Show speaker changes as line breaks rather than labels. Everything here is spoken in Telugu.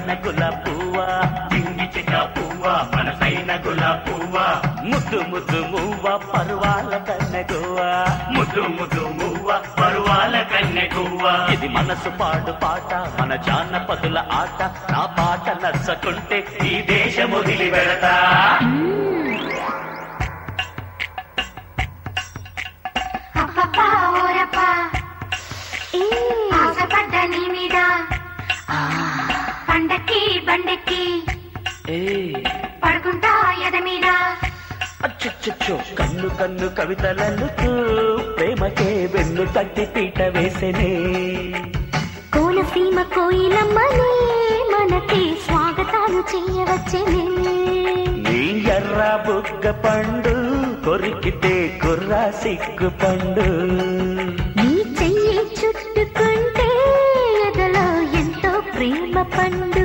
మనసైన గులాబ్ పువ్వా
జింగి చిక్క పువ్వా మనసైన గులాబ్ పువ్వా
ముద్దు ముద్దు మువ్వ పరువాల కన్నెగువా
ముద్దు ముద్దు మువ్వ పరువాల కన్నె గువ్వా
ఇది మనసు పాడు పాట మన జానపదుల ఆట నా పాట నచ్చకుంటే
ఈ దేశం వదిలి వెళతా
అబ్బబ్బా ఓరప్పా ఆశపడ్డ నీ మీద పండక్కి బండెక్కి పడుకుంటా ఎద మీద
అచ్చచ్చచ్చో కన్ను కన్ను కవితలన్నుతూ ప్రేమకే వెన్ను తట్టి పీట వేసెనే
కోనసీమ కోయిలమ్మని మనకి స్వాగతాలు చేయవచ్చనే
నీ ఎర్ర బుగ్గ పండు కొరికితే కుర్రా సిగ్గు పండు
నీ చెయ్యి చుట్టుకుంటే ఎదలో ఎంతో ప్రేమ పండు